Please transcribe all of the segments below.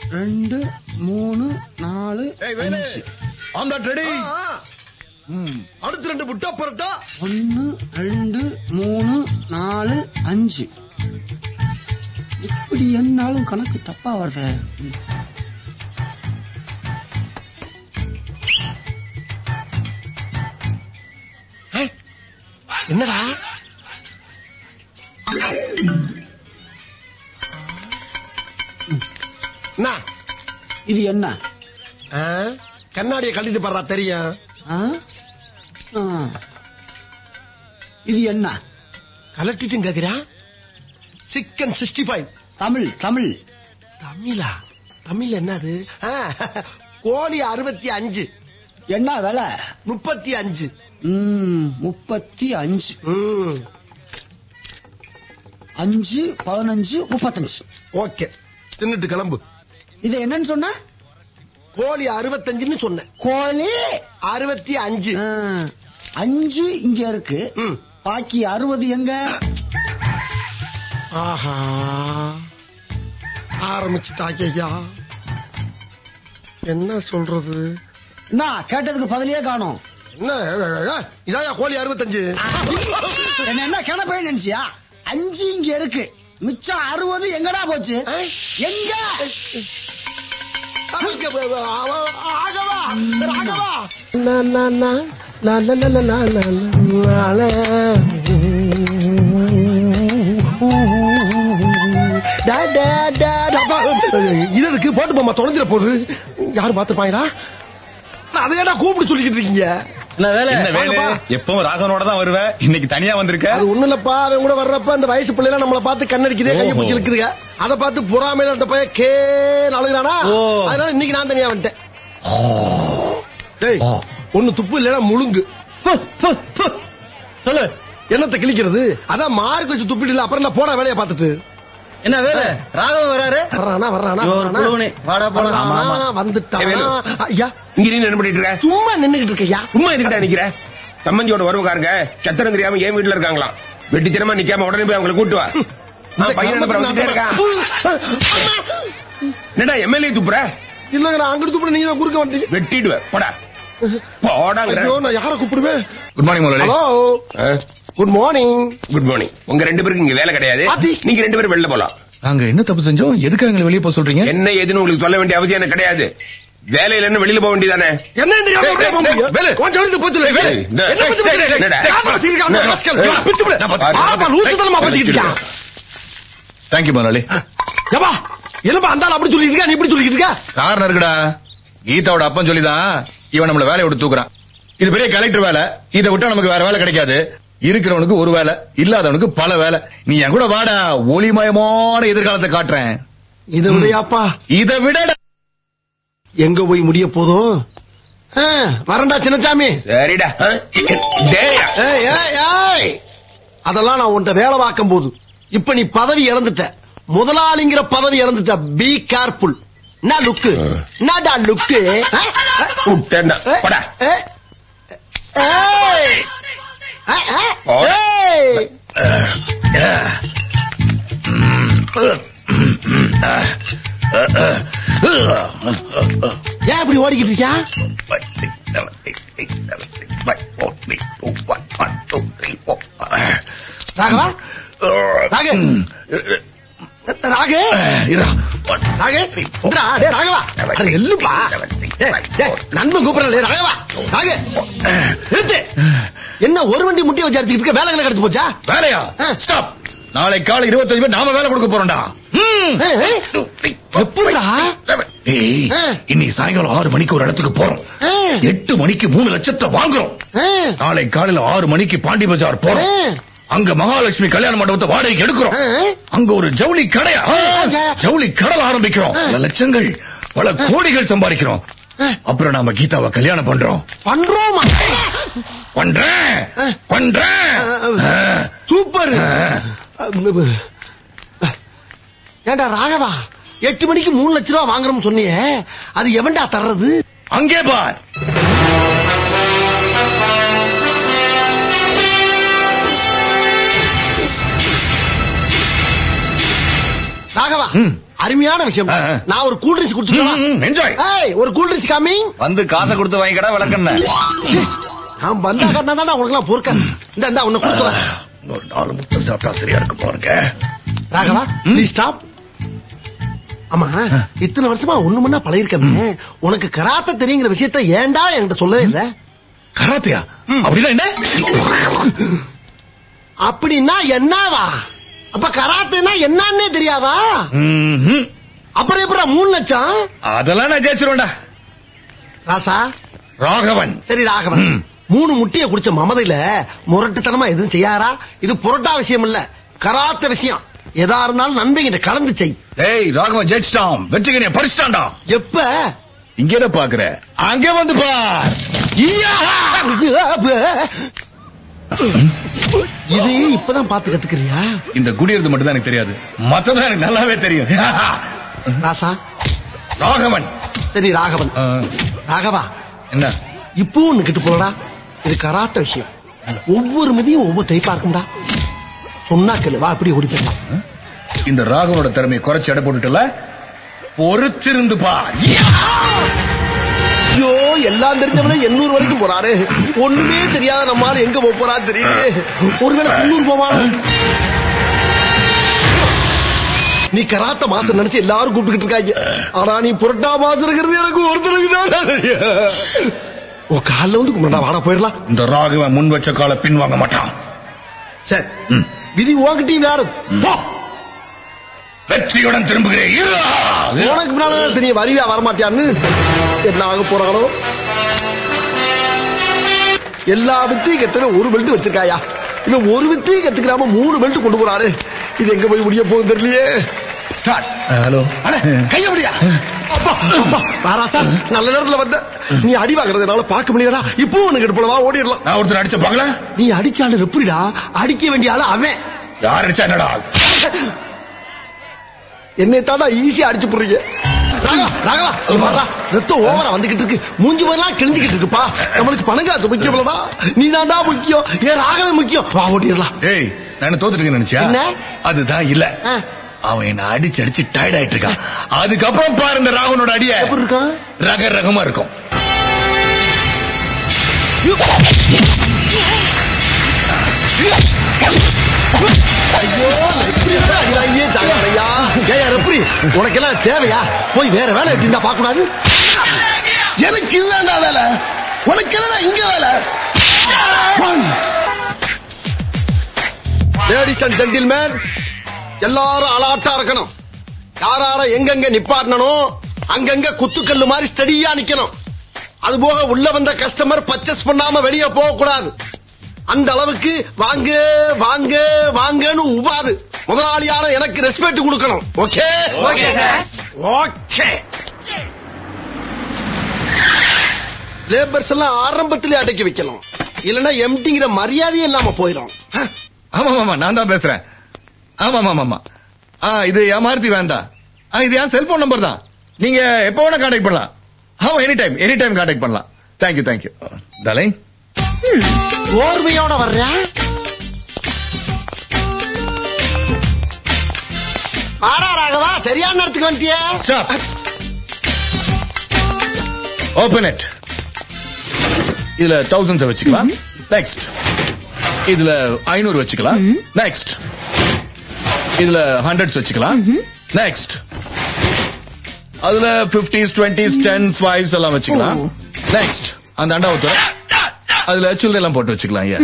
ரெண்டு மூணு நாலு ஏய் வேலு அஞ்சு ஆம்லெட் ரெடி ஆ, ஆ. ம் அடுத்து ரெண்டு முட்டை பரோட்டா ஒன்னு ரெண்டு மூணு நாலு அஞ்சு இப்படி என்னாலும் கணக்கு தப்பா வருது ஏய், என்னடா என்ன இது என்ன ஆ, கண்ணாடியை கழட்டிட்டு பாடுறா தெரியும் ஆ? ஆ. இது என்ன கலட்டிட்டும் கேக்குறா chicken sixty five Tamil Tamil தமிழா தமிழ் என்னது ஆ, கோழி அறுபத்தி அஞ்சு என்ன விலை முப்பத்தி அஞ்சு ம், முப்பத்தி அஞ்சு ம், அஞ்சு பதினஞ்சு முப்பத்தஞ்சு ஓகே தின்னுட்டு கிளம்பு இது என்னன்னு சொன்ன கோழி அறுபத்தஞ்சுன்னு சொன்னேன் கோழி அறுபத்தி அஞ்சு ஆ, அஞ்சு இங்க இருக்கு ம். பாக்கி அறுபது எங்க ஆஹா ஆரம்பிச்சுட்டாக்கையா என்ன சொல்றது என்ன கேட்டதுக்கு பதிலே காணும் என்ன இதாயா கோழி அறுபத்தஞ்சு என்ன என்ன கிணப்பைய நினைச்சியா அஞ்சு இங்க இருக்கு மிச்சம் அறுபது எங்கடா போச்சு எங்க ஆகவா ராகவா இது எதுக்கு போட்டு போமா தொலைஞ்சிட போகுது யாரும் பாத்துப்பாங்களா அதையடா கூப்பிட்டு சொல்லிக்கிட்டு இருக்கீங்க என்ன வேலை என்ன வேலை வாங்கப்பா. எப்பவும் ராகவனோட தான் வருவ இன்னைக்கு தனியா வந்திருக்க அது ஒண்ணு இல்லப்பா அவன் கூட வர்றப்ப அந்த வயசு பிள்ளைல நம்மள பார்த்து கண்ணடிக்குதே கையை ஓஹோ. பிடிச்சி இழுக்குதுங்க அதை பார்த்து பொறாமையில அந்த பையன் கே அழுகுறானா ஓ. அதனால இன்னைக்கு நான் தனியா வந்துட்டேன் டேய் ஒண்ணு துப்பு இல்லைன்னா முழுங்கு சொல்லு என்னத்தை கிழிக்கிறது அதான் மார்க் வச்சு துப்பிட்டு இல்ல அப்புறம் நான் போன வேலையை பார்த்துட்டு என்ன வேலை ராகவன் வராரு வர்றானா வர்றானா ஐயோ, வர்றானா? புழுவனே, வாடா, போலாம். வர்றானா, ஆமா, ஆமா. வந்துட்டான் ஏய், வேலு. ஐயா இங்க நீ என்ன பண்ணிட்டு இருக்க சும்மா நின்னுகிட்டு இருக்கையா சும்மா எதுக்கிட்ட நிக்கிற சம்மந்தியோட உறவுக்காரங்க சத்திரம் தெரியாம என் வீட்டுல இருக்காங்களாம் வெட்டித்தனமா நிக்காம உடனே போய் அவங்களை கூட்டு வா நான் பையன் அனுப்புற வந்துட்டே இருக்கான் என்னடா எம்எல்ஏ துப்புற இல்லங்க நான் அங்கிட்டு துப்புற நீங்க தான் குறுக்க வந்துட்டீங்க வெட்டிடுவேன் போடா போடாங்கிற ஐயோ நான் யாரை கூப்பிடுவேன் குட் மார்னிங் முதலாளி hello good morning good morning உங்க ரெண்டு பேருக்கு இங்க வேலை கிடையாது பாத்தி. நீங்க ரெண்டு பேரும் வெளில போலாம் நாங்க என்ன தப்பு செஞ்சோம் எதுக்கு எங்களை வெளியே போக சொல்றீங்க என்ன ஏதுன்னு உங்களுக்கு சொல்ல வேண்டிய அவசியம் எனக்கு கிடையாது வேலையில இருந்து வெளியில போக வேண்டியதானே என்ன தெரியாம டேய், அப்படியே போக டேய், முடியும்? வேலு. கொஞ்சம் எடுத்து போச்சு இல்லை, வேலு. டேய், இந்த- என்ன பத்தி டேய், பேசுற? என்னடா? யாரை வச்சிருக்கான் அந்த என்ன? rascal? ஏய், இவனை பிடிச்சு விடு. நான் பார்த்து- ஆமா, லூசுத்தனமா பேசிக்கிட்டு இருக்கான். தேங்க்யூ முதலாளி ஏப்பா, என்னப்பா அந்த ஆள் அப்படி சொல்லிட்டு இருக்கா, நீ இப்படி சொல்லிட்டு இருக்க? காரணம் இருக்குடா கீதாவோட அப்பன் சொல்லிதான் இவன் நம்மள வேலையை விட்டு தூக்குறான் இது பெரிய கலெக்டர் வேலை இதை விட்டா நமக்கு வேற வேலை கிடைக்காது இருக்கிறவனுக்கு ஒரு வேலை இல்லாதவனுக்கு பல வேலை நீ என் கூட வாடா ஒளிமயமான எதிர்காலத்தை காட்டுறேன் இதை விடையாப்பா இதை விட எங்க போய் முடிய போதும் ஆ, வரேன்டா சின்னசாமி சரிடா ஆ? டேய். ஏய், ஏய், ஏய். அதெல்லாம் நான் உன்கிட்ட வேலை பார்க்கும் போது இப்ப நீ பதவி இழந்துட்ட முதலாளிங்கிற பதவி இழந்துட்ட பி கேர்ஃபுல் என்ன லுக்கு என்னடா லுக்கு விட்டேன்டா. போடா. போடா. ஏன் இப்படி ஓடிக்கிட்டு இருக்கியா ராகவா ராகு ராகு ராகு இந்தா, டேய் ராகவா அட எல்லுப்பா டேய், டேய், நண்பன் கூப்பிடல ராகவா ராகு நிறுத்து என்ன ஒரு வண்டி முட்டி வச்சு அடிச்சுக்கிட்டு இருக்க வேலைகளை கிடைச்சு போச்சா வேலையா ஆ. ஸ்டாப் நாளை காலை இருபத்தஞ்சு பேர் நாம வேலை கொடுக்க போறோம்டா ம். ஏய், ஏய், எப்படிடா ஏய், ஆ. இன்னைக்கு சாயங்காலம் ஆறு மணிக்கு ஒரு இடத்துக்கு போறோம் ஆ, எட்டு மணிக்கு மூணு லட்சத்தை வாங்குறோம் ஆ, நாளை காலையில ஆறு மணிக்கு பாண்டி பஜார் போறோம் ஆ. அங்க மகாலட்சுமி கல்யாண மண்டபத்தை வாடகைக்கு எடுக்கிறோம் ஆ. அங்க ஒரு ஜவுளி கடையா ஆ. ஜவுளி கடை ஆரம்பிக்கிறோம் ஆ. பல லட்சங்கள் பல கோடிகள் சம்பாதிக்கிறோம் ஆ. அப்புறம் நாம கீதாவை கல்யாணம் பண்றோம் பண்றோமா பண்றேன் ஆ. பண்றேன் ஆ. சூப்பர் ஆ. ஏண்டா ராகவா எட்டு மணிக்கு மூணு லட்ச ரூபா வாங்குறோம்னு சொன்னியே அது எவன்டா தர்றது அங்கே பார் ராகவா ம். அருமையான விஷயம் ஆ, ஆ. நான் ஒரு கூல் ட்ரிங்க்ஸ் குடிச்சுக்கலாம் என்ஜாய் ஏய் ஒரு கூல் ட்ரிங்க்ஸ் காமிங் வந்து காசை கொடுத்து வாங்கிக்கடா விளக்கண்ண நான் வந்தா கண்ணா உங்களுக்கு எல்லாம் பொறுக்க இந்த இந்த உன்னை கொடுத்துறேன் ஒரு நாலு முட்டை சாப்பிட்டா சரியா இருக்கு பாருங்க ராகவா ம். ப்ளீஸ் ஸ்டாப் ஆமா இத்தனை வருஷமா ஒண்ணு மண்ணா பழகிருக்கமே உனக்கு கராத்த தெரியுங்கிற விஷயத்த ஏன்டா என்கிட்ட சொல்லவே இல்ல கராத்தியா அப்படின்னா என்ன அப்படின்னா என்னவா அப்ப கராத்தேனா என்னன்னே தெரியாதா ம்ஹும். அப்புறம் எப்படா மூணு லட்சம் அதெல்லாம் நான் ஜெயிச்சிருவேன்டா ராசா ராகவன் சரி ராகவன் ம். மூணு முட்டைய குடிச்ச மமதையில முரட்டுத்தனமா எதுவும் செய்யாரா இது புரட்டா விஷயம் இல்ல கராத்த விஷயம் எதா இருந்தாலும் நண்பங்கிட்ட கலந்து செய் ஏய் ராகவன் ஜெயிச்சிட்டான் வெற்றிகனைய பறிச்சிட்டான்டா எப்ப இங்க என்ன பாக்குற அங்க வந்து பார் ஈயா! இது இப்பதான் பாத்து கத்துக்கிறியா இந்த குடியிறது மட்டும் தான் எனக்கு தெரியாது மத்ததான் எனக்கு நல்லாவே தெரியும் ராசா ராகவன் சரி ராகவன் ஆ, ராகவா என்ன இப்போ ஒண்ணு கிட்டு போலடா இது கராத்த விஷயம் ஒவ்வொரு மிதியும் ஒவ்வொரு டைப்பா இருக்கும்டா சொன்னா கேளு வா அப்படி ஓடி போயிடலாம் இந்த ராகவனோட திறமையை குறைச்சு எடை போட்டுட்டல பொறுத்திருந்து பார் ஐயோ எல்லாம் தெரிஞ்சவனே எண்ணூறு வரைக்கும் போறாரு ஒண்ணுமே தெரியாத நம்மால எங்க போக போறான்னு தெரியுது ஒருவேளை முன்னூறு போவான் நீ கராத்த மாசம் நினைச்சு எல்லாரும் கூப்பிட்டுக்கிட்டு இருக்காங்க ஆனா நீ புரட்டா மாசம் இருக்கிறது எனக்கு ஒருத்தருக்கு தான் தெரியும். உன் காலில் வந்து கும்பிடா வாடா போயிடலாம் இந்த ராகவன் முன் வச்ச கால பின் வாங்க மாட்டான் சரி ம். விதி உங்ககிட்டயும் யாரு போ வெற்றியுடன் திரும்புகிறேன் இரு! உனக்கு முன்னால தெரியும் வருவியா வரமாட்டியான்னு என்ன ஆக போறானோ எல்லா வித்தையும் கத்துன ஒரு பெல்ட் வச்சிருக்காயா இவன் ஒரு வித்தையும் கத்துக்கிறாம மூணு பெல்ட் கொண்டு போறாரு இது எங்க போய் முடிய போகுது தெரியலையே ஸ்டார்ட் ஹலோ கைய முடியா அப்பா அப்பா வாராசா நல்ல நேரத்துல வந்த நீ அடி வாங்குறதுனால பார்க்க முடியாதா இப்போ உனக்கு எடுப்பலவா ஓடிடலாம் நான் ஒருத்தர் அடிச்ச பாக்கல நீ அடிச்சாலும் எப்படிடா அடிக்க வேண்டிய ஆளு அவன் யார் அடிச்சா என்னடா என்னை தாண்டா ஈஸியா அடிச்சு போடுறீங்க ராகவா, ராகவா, இங்க வாடா. ரத்தம் ஓவரா வந்துகிட்டு இருக்கு மூஞ்சி மாதிரிலாம் கிழிஞ்சுக்கிட்டு இருக்குப்பா நம்மளுக்கு பணம் காசு முக்கியம் இல்லடா நீ தாண்டா முக்கியம் ஏன் ராகவே முக்கியம் வா ஓட்டிடலாம் ஏய் நான் என்ன தோத்துட்டு நினைச்சியா என்ன? அதுதான் இல்ல ஆ, அவன் என்ன அடிச்சு அடிச்சு டயர்ட் ஆயிட்டு இருக்கான் அதுக்கப்புறம் பாரு இந்த ராகவனோட அடிய எப்படி இருக்கான் ரக ரகமா இருக்கும் ஐயோ எப்படி இருந்தா அடி வாங்கியே தாங்கலையா ஏயா ரெப்ரி உனக்கெல்லாம் தேவையா போய் வேற வேலை எப்படின்னா பார்க்க கூடாது எனக்கு இல்லடா வேலை உனக்கு என்ன இங்க வேலை லேடிஸ் அண்ட் ஜென்டில்மேன் எல்லாரும் அலாட்டா இருக்கணும் யாரார எங்கெங்க நிப்பாட்டணும் அங்கங்க குத்துக்கல்லு மாதிரி ஸ்டடியா நிக்கணும் அது போக உள்ள வந்த கஸ்டமர் பர்ச்சேஸ் பண்ணாம வெளியே போக கூடாது அந்த அளவுக்கு வாங்க வாங்க வாங்கன்னு உபாது முதலாளியார எனக்கு ரெஸ்பெக்ட் கொடுக்கணும் ஓகே ஓகே லேபர்ஸ் எல்லாம் ஆரம்பத்திலே அடக்கி வைக்கணும் இல்லன்னா எம்டிங்கிற மரியாதையே இல்லாம போயிடும் ஆமா ஆமா நான் தான் பேசுறேன் ஆமா ஆமா ஆமா ஆ இது என் மாருதி வேண்டாம் ஆ இது என் செல்போன் நம்பர் தான் நீங்க எப்ப வேணா கான்டாக்ட் பண்ணலாம் ஆமா any time any time contact பண்ணலாம் தேங்க்யூ தேங்க்யூ தலை ஓர்மையோட வர்றேன் ஆடா ராகவா சரியான நேரத்துக்கு வந்துட்டியே ஸ்டாப் ஓபன் இட் இதுல தௌசண்ட்ஸ் வச்சுக்கலாம் நெக்ஸ்ட் இதுல ஐநூறு வச்சுக்கலாம் ம்ம். நெக்ஸ்ட் இதுல ஹண்ட்ரட்ஸ் வச்சுக்கலாம் ம்ஹும். நெக்ஸ்ட் அதுல பிப்டிஸ் டுவெண்ட்டிஸ் டென்ஸ் ஃபைவ்ஸ் எல்லாம் வச்சுக்கலாம் ஓ. நெக்ஸ்ட் அந்த அண்டா ஊத்துற அதுல சில்லறை எல்லாம் போட்டு வச்சுக்கலாம் ஐயா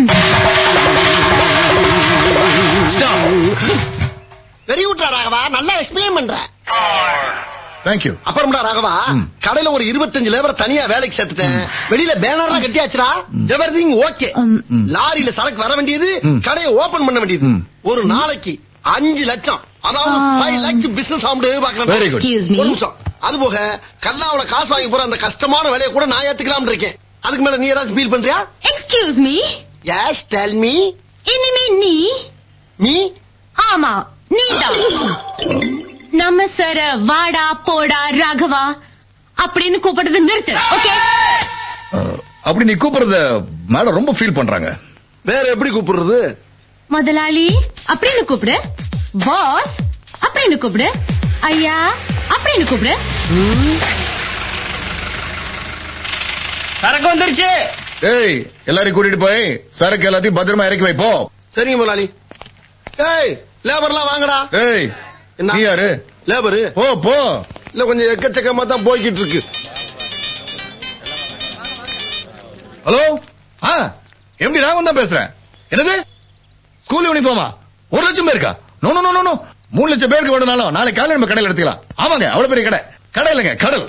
வெரி குட்ரா ராகவா நல்லா எக்ஸ்பிளைன் பண்ற தேங்க்யூ அப்புறம்டா ராகவா ம். கடையில ஒரு இருபத்தஞ்சு லேபர் தனியா வேலைக்கு சேர்த்துட்டேன் வெளியில பேனர்லாம் கட்டியாச்சுடா எவரிதிங் ஓகே ம். ம். லாரியில சரக்கு வர வேண்டியது ம். கடையை ஓபன் பண்ண வேண்டியது ம். ஒரு நாளைக்கு அஞ்சு லட்சம் அதாவது ஆ. ஃபைவ் லேக்ஸ் பிசினஸ் ஆகுது பாக்கலாம் Very good. Excuse me. ஒரு நிமிஷம் அது போக கல்லாவுல காசு வாங்கி போற அந்த கஷ்டமான வேலையை கூட நான் ஏத்துக்கலாம் இருக்கேன் அதுக்கு மேல நீ ஏதாச்சும் ஃபீல் பண்றியா excuse me yes tell me இனிமே நீ மீ ஆமா நீதான் நம்ம சார வாடா போடா ராகவா அப்படின்னு கூப்பிடுறது நிறுத்து ஓகே அஹ், அப்படி நீ கூப்பிடுறத மேடம் ரொம்ப ஃபீல் பண்றாங்க வேற எப்படி கூப்பிடுறது முதலாளி அப்படின்னு கூப்பிடு பாஸ் அப்படின்னு கூப்பிடு ஐயா அப்படின்னு கூப்பிடு சரக்கு வந்துருச்சு ஏய் எல்லாரையும் கூட்டிட்டு போய் சரக்கு எல்லாத்தையும் பத்திரமா இறக்கி வைப்போ சரிங்க முதலாளி ஏய் லேபர்லாம் வாங்கடா ஏய் என்ன? நீ யாரு லேபரு போ போ இல்ல கொஞ்சம் எக்கச்சக்கமா தான் போய்கிட்டு இருக்கு ஹலோ ஆ எப்படி ராகவன் தான் பேசுறேன் என்னது ஸ்கூல் யூனிஃபார்மா ஒரு லட்சம் பேருக்கா நோ நோ நோ நோ மூணு லட்சம் பேருக்கு வேணும்னாலும் நாளைக்கு காலையில நம்ம கடையில் எடுத்துக்கலாம் ஆமாங்க அவ்வளவு பெரிய கடை கடை இல்லைங்க கடல்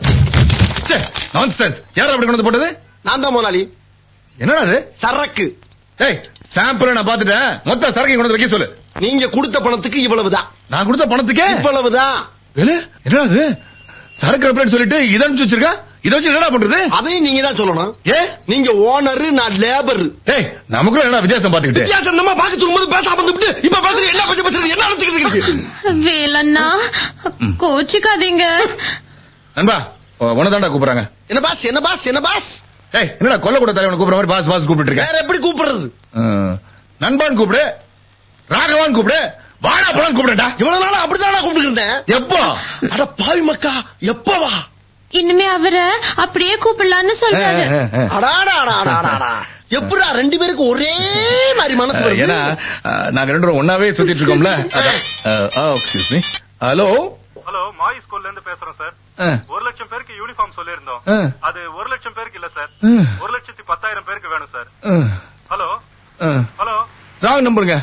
நான்சென்ஸ் யார் அப்படி கொண்டு வந்து போட்டது நான் தான் முதலாளி என்னடா அது சரக்கு ஏய் சாம்பிள் நான் பாத்துட்டேன் மொத்த சரக்கு கொண்டு வந்து வைக்க சொல்லு நீங்க கொடுத்த பணத்துக்கு இவ்வளவுதான் நான் கொடுத்த பணத்துக்கே இவ்வளவுதான் வேலு, என்னடா அது சரக்கு அப்ளேட் சொல்லிட்டு இதை அனுப்பிச்சு வச்சிருக்கா இதை வச்சு என்னடா பண்றது அதையும் நீங்க தான் சொல்லணும் ஏ நீங்க ஓனரு நான் லேபர் ஏய் நமக்குள்ள என்ன வித்தியாசம் பாத்துக்கிட்டு வித்தியாசம் நம்ம பாக்க சொல்லும்போது பேசாம வந்துட்டு இப்ப பேசுறது என்ன கொஞ்சம் பேசுறது என்ன நடந்துக்கிட்டு இருக்கு வேலண்ணா கோச்சிக்காதீங்க நண்பா உனதாண்டா கூப்பிடுறாங்க என்ன பாஸ் என்ன பாஸ் என்ன பாஸ் ஏய் என்னடா கொல்ல கூட தலைவனை கூப்பிடுற மாதிரி பாஸ் பாஸ் கூப்பிட்டு இருக்க வேற எப்படி கூப்பிடுறது நண்பான் கூப்பிடு ராகவான் கூப்பிடு வாடா போலான்னு கூப்பிடுடா இவ்வளவு நாளா அப்படிதான் கூப்பிட்டு இருந்தேன் எப்போ அட பாவி மக்கா எப்பவா இனிமே அவரை அப்படியே கூப்பிடலான்னு சொல்றாரு அடாடா அடாடா அடாடா எப்படா ரெண்டு பேருக்கு ஒரே மாதிரி மனசு வருது ஏன்னா அஹ், நாங்க ரெண்டு பேரும் ஒன்னாவே சுத்திட்டு இருக்கோம்ல excuse me hello hello my ஸ்கூல்ல இருந்து பேசுறோம் சார் ஒரு லட்சம் பேருக்கு யூனிஃபார்ம் சொல்லியிருந்தோம் அது ஒரு லட்சம் பேருக்கு இல்ல சார் ஒரு லட்சத்தி பத்தாயிரம் பேருக்கு வேணும் சார் ஹலோ ஹலோ ராங் நம்பருங்க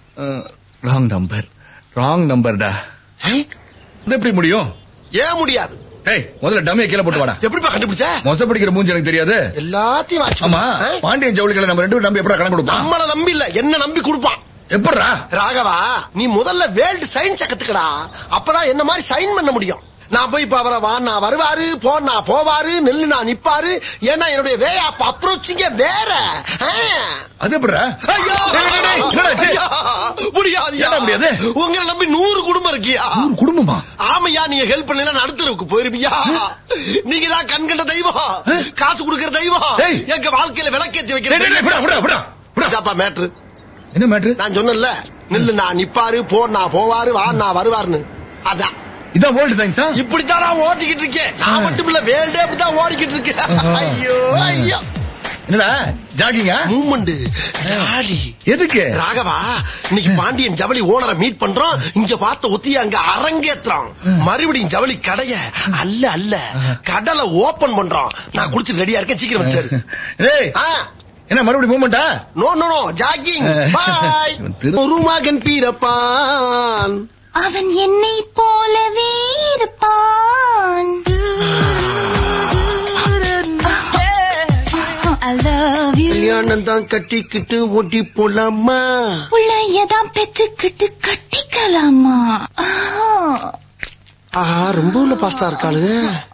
ராங் நம்பர் ராங் நம்பர்டா இது எப்படி முடியும் ஏன் முடியாது ஏய் முதல்ல டம்மியை கீழே போட்டு வாடா எப்படிப்பா கண்டுபிடிச்ச மொசை பிடிக்கிற மூஞ்சி எனக்கு தெரியாது எல்லாத்தையும் வாட்ச் ஆமா பண்ணு. ஆ? பாண்டியன் ஜவுளிகளை நம்ம ரெண்டு பேரும் நம்பி எப்படா கணக்கு கொடுப்பான் நம்மள நம்பி இல்ல என்ன நம்பி கொடுப்பான் எப்படா ராகவா நீ முதல்ல வேர்ல்டு சயின்ஸ் கத்துக்கடா அப்பதான் என்ன மாதிரி சைன் பண்ண முடியும் நான் போய் இப்ப அவரை வா நான் வருவாரு போனா போவாரு நெல்லு நான் நிப்பாரு ஏன்னா என்னுடைய வே அப்ப அப்ரோச்சிங்க வேற ஆ. அது எப்படா ஐயோ! டேய், டேய், டேய், என்னடா ஆச்சு? ஐயா! முடியாதுயா. ஏன்டா முடியாது? உங்களை நம்பி நூறு குடும்பம் இருக்கியா நூறு குடும்பமா ஆமையா நீங்க ஹெல்ப் பண்ணல நடுத்தருக்கு போயிருப்பியா நீங்க தான் கண்கண்ட தெய்வம் காசு கொடுக்கிற தெய்வம் ஏய். எங்க வாழ்க்கையில விளக்கேத்தி வைக்கிற டேய், டேய், டேய், விடா, விடா, விடா, விடா. இதாப்பா மேட்ரு என்ன மேட்ரு நான் சொன்னேன்ல நில்லு நான் நிப்பாரு போ நான் போவாரு வா நான் வருவாருன்னு அதான் இதான் வேர்ல்டு சயின்ஸா இப்படித்தான் நான் ஓட்டிக்கிட்டு இருக்கேன் நான் மட்டும் இல்ல வேல்டே அப்படித்தான் ஓடிக்கிட்டு இருக்கேன் ஆஹா. ஐயோ ஐயோ என்னடா ஜாகிங்கா மூமெண்ட் ஜாலி எதுக்கு ராகவா இன்னைக்கு பாண்டியன் ஜவுளி ஓனரை மீட் பண்றோம் இங்க பார்த்த ஒத்தி அங்க அரங்கேற்றம் மறுபடியும் ஜவுளி கடைய அல்ல அல்ல கடலை ஓபன் பண்றோம் நான் குடிச்சு ரெடியா இருக்கேன் சீக்கிரம் வச்சாரு ஏய் என்ன மறுபடியும் மூமெண்டா no no no jogging boy இவன் திரு- ஒரு மகன் பீரப்பான் அவன் என்னை போலவே இருப்பான் I love you. கல்யாணம் தான் கட்டிக்கிட்டு ஓட்டி போலாமா உள்ளையதான் பெத்துக்கிட்டு கட்டிக்கலாமா ஆஹா ரொம்ப உள்ள பாஸ்தா இருக்காளு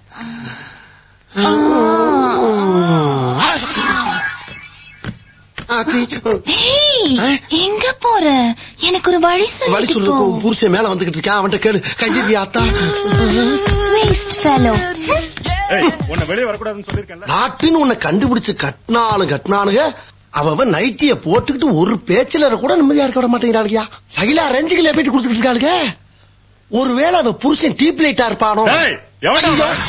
ஹேய், எங்க போற எனக்கு ஒரு வழி வழி சொல்லிட்டு சொல்லு போ புருஷன் மேல வந்துகிட்டு இருக்கேன் அவன்கிட்ட கேளு கையெழுதி ஆத்தா வேஸ்ட் ஃபெலோ உன்னை வெளியே வரக்கூடாதுன்னு சொல்லிருக்கேன்ல நாட்டுன்னு உன்னை கண்டுபிடிச்சு கட்டினாலும் கட்டினானுங்க அவன் நைட்டிய போட்டுக்கிட்டு ஒரு பேச்சுல கூட நிம்மதியா இருக்க விட மாட்டேங்கிறாளுயா சகிலா ரெஞ்சுகளை போயிட்டு கொடுத்துக்கிட்டு இருக்காளுங்க ஒருவேளை அவ புருஷன் டீப் லைட்டா இருப்பானோ ஏய், எவன்டா அவன்?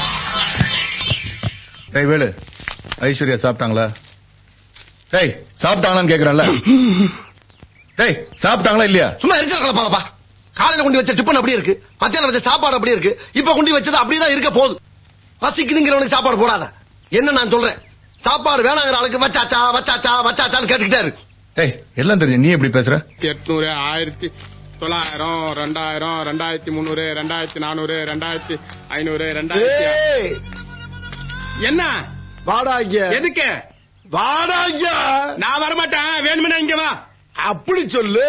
டேய் வேலு ஐஸ்வர்யா சாப்பிட்டாங்களா டேய் சாப்பிட்டாங்களான்னு கேக்குறேன்ல டேய் சாப்பிட்டாங்களா இல்லையா சும்மா இருக்கிற பாப்பா காலையில கொண்டு வச்ச டிஃபன் அப்படியே இருக்கு மத்தியானம் வச்ச சாப்பாடு அப்படியே இருக்கு இப்ப கொண்டு வச்சது அப்படியே தான் இருக்க போகுது பசிக்குதுங்கிறவனுக்கு சாப்பாடு போடாத என்ன நான் சொல்றேன் சாப்பாடு வேணாங்கிற ஆளுக்கு வச்சாச்சா வச்சாச்சா வச்சாச்சான்னு கேட்டுக்கிட்டே இருக்கு டேய் எல்லாம் தெரியும் நீ எப்படி பேசுற எட்நூறு ஆயிரத்தி தொள்ளாயிரம் ரெண்டாயிரம் ரெண்டாயிரத்தி முந்நூறு ரெண்டாயிரத்தி நானூறு ரெண்டாயிரத்தி ஐநூறு ரெண்டாயிரத்தி ஏய், என்ன வாடா இங்க எதுக்கு வாடா இங்க நான் வரமாட்டேன் வேணுமென்னா இங்க வா அப்படி சொல்லு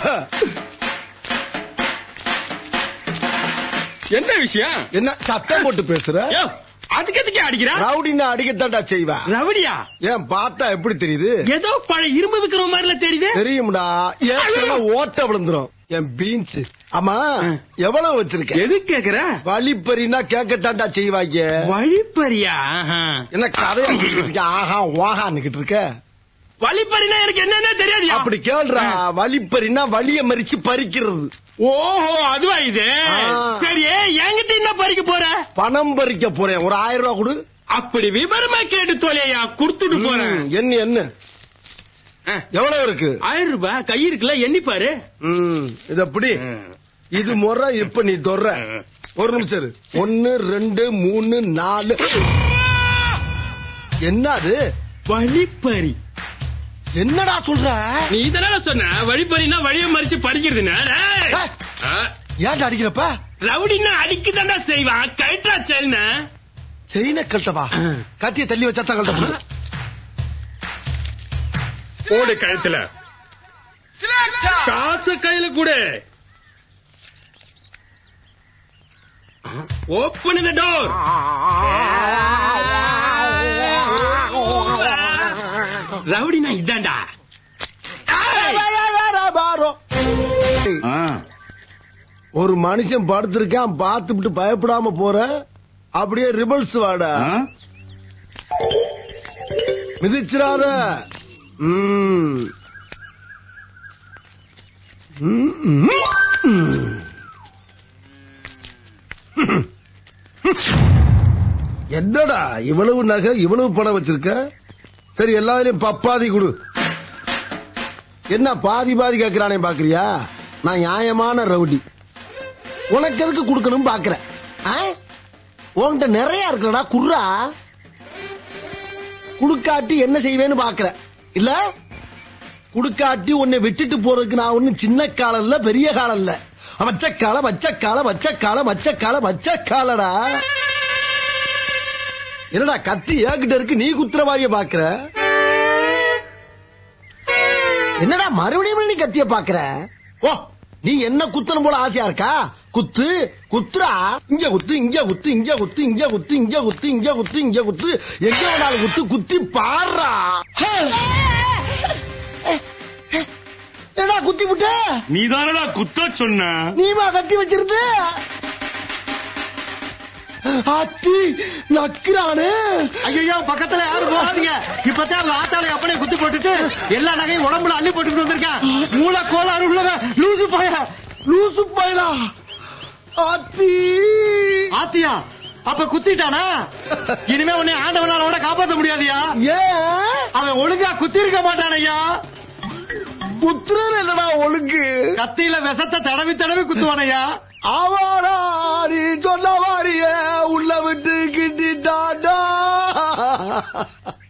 என்ன விஷயம் என்ன சத்தம் போட்டு பேசுற யோ, அதுக்கு எதுக்கு அடிக்கிற ரவுடின்னு அடிக்கத்தாண்டா செய்வா ரவுடியா ஏன் பார்த்தா எப்படி தெரியுது ஏதோ பழைய இரும்பு விக்கிற மாதிரில தெரியுது தெரியும்டா ஏற்கனவே ஓட்ட விழுந்துரும் என் பீன்ஸ் ஆமா எவ்வளவு வச்சிருக்க எது கேக்குற வழிப்பறினா கேட்கத்தாண்டா செய்வாங்க வழிப்பறியா ஆஹா. என்ன கதையா பேசிட்டு இருக்க? ஆஹா ஓஹான்னுகிட்டு இருக்க வழிப்பறினா எனக்கு என்னன்னே தெரியாது அப்படி கேள்றா வழிப்பறினா வலிய மறிச்சு பறிக்கிறது ஓஹோ அதுவா இது ஆ. சரி என்கிட்ட என்ன பறிக்க போற பணம் பறிக்க போறேன் ஒரு ஆயிரம் ரூபாய் கொடு அப்படி விவரமா கேட்டு தொலையா குடுத்துட்டு போறேன் ம், என்ன என்ன ஆ. எவ்வளவு இருக்கு ஆயிரம் ரூபாய் கை இருக்குல்ல எண்ணி பாரு ம், இது எப்படி இது முறை இப்ப நீ தொடுற ஒரு நிமிஷம் இரு. ஒன்னு ரெண்டு மூணு நாலு என்ன அது வழிப்பறி என்னடா சொல்ற நீ இதனால சொன்ன வழிப்பறினா வழிய மறிச்சு படிக்கிறதுனா டேய். ஏய். ஆ, ஏன்டா அடிக்கிறப்ப ரவுடின்னா அடிக்கதாண்டா செய்வான் கயிற்றா செல்னா செயின கழட்டவா கத்திய தள்ளி வச்சா தான் கழட்ட போடு கழுத்துல காசு கையில கொடு ஓப்பன் த டோர் ரவுடினா இதாண்டா ஒரு மனுஷன் படுத்திருக்கான் பார்த்துட்டு பயப்படாம போற அப்படியே ரிபல்ஸ் வாடா மிதிச்சிராத ம். ம், ம், ம். என்னடா இவ்வளவு நகை இவ்வளவு பணம் வச்சிருக்க சரி எல்லாரையும் பப்பாதி கொடு என்ன பாதி பாதி கேட்கிறானே பாக்குறியா நான் நியாயமான ரவுடி உனக்கு எதுக்கு கொடுக்கணும் பாக்குறேன் ஆ? உன்கிட்ட நிறைய இருக்குல்லடா குர்ரா குடுக்காட்டி என்ன செய்வேன்னு பாக்குற இல்ல குடுக்காட்டி உன்னை விட்டுட்டு போறதுக்கு நான் ஒண்ணு சின்ன காலம் இல்ல பெரிய காலம் இல்ல வச்ச காலம் வச்ச காலம் வச்ச காலம் வச்ச காலம் வச்ச காலடா என்னடா கத்தி ஏகிட்ட இருக்கு நீ குத்துறவாரிய பாக்குற என்னடா மறுபடியும் நீ கத்திய பாக்குற ஓ நீ என்ன குத்தணும் போல ஆசையா இருக்கா குத்து குத்துறா இங்க குத்து இங்க குத்து இங்க குத்து இங்க குத்து இங்க குத்து இங்க குத்து இங்க குத்து எங்க வேணாலும் குத்து குத்தி பாடுறா என்னடா குத்தி விட்ட நீ தானடா குத்த சொன்ன நீமா கட்டி வச்சிருந்து அத்தி நக்கிறானே ஐயோ பக்கத்துல யாரும் போகாதீங்க இப்பதான் அவங்க ஆத்தாளை அப்படியே குத்தி போட்டுட்டு எல்லா நகையும் உடம்புல அள்ளி போட்டுட்டு வந்திருக்கான் மூளை கோளாறு உள்ளவன் லூசு பைய லூசு பயலா அத்தி ஆத்தியா அப்ப குத்திட்டானா இனிமே உன்னை ஆண்டவனால கூட காப்பாத்த முடியாதியா ஏன் அவன் ஒழுங்கா குத்தி இருக்க மாட்டானையா புத்திரன் என்னடா ஒழுங்கு கத்தியில விஷத்தை தடவி தடவி குத்துவானையா அவனா நீ சொன்ன மாதிரியே உள்ள விட்டு கிட்டிட்டாடா